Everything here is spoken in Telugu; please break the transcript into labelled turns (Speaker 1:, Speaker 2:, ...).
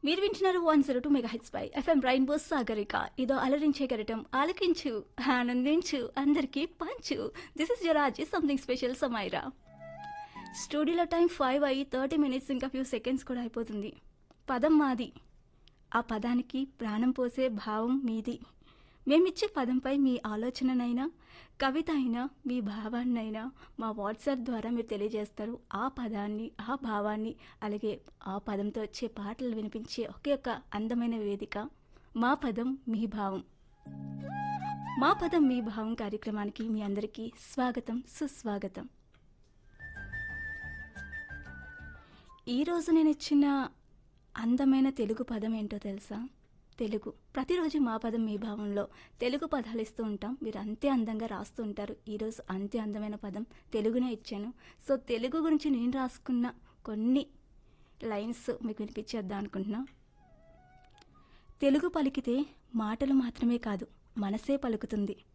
Speaker 1: మీరు వింటున్నారు వన్ జీరో టూ మెగా హెచ్ పై ఎఫ్ఎం రైన్బో సాగరిక ఇదో అలరించే గరటం ఆలకించు ఆనందించు అందరికీ పంచు దిస్ ఇస్ జరాజీ సంథింగ్ స్పెషల్ సమైరా స్టూడియోలో టైం ఫైవ్ అయ్యి థర్టీ మినిట్స్ ఇంకా ఫ్యూ సెకండ్స్ కూడా అయిపోతుంది పదం మాది ఆ పదానికి ప్రాణం పోసే భావం మీది మేమిచ్చే పదంపై మీ ఆలోచననైనా కవిత అయినా మీ భావాన్నైనా మా వాట్సాప్ ద్వారా మీరు తెలియజేస్తారు ఆ పదాన్ని ఆ భావాన్ని అలాగే ఆ పదంతో వచ్చే పాటలు వినిపించే ఒకే ఒక అందమైన వేదిక మా పదం మీ భావం మా పదం మీ భావం కార్యక్రమానికి మీ అందరికీ స్వాగతం సుస్వాగతం ఈరోజు నేను ఇచ్చిన అందమైన తెలుగు పదం ఏంటో తెలుసా తెలుగు ప్రతిరోజు మా పదం మీ భావంలో తెలుగు పదాలు ఇస్తూ ఉంటాం మీరు అంతే అందంగా రాస్తూ ఉంటారు ఈరోజు అంతే అందమైన పదం తెలుగునే ఇచ్చాను సో తెలుగు గురించి నేను రాసుకున్న కొన్ని లైన్స్ మీకు వినిపించేద్దాం అనుకుంటున్నా తెలుగు పలికితే మాటలు మాత్రమే కాదు మనసే పలుకుతుంది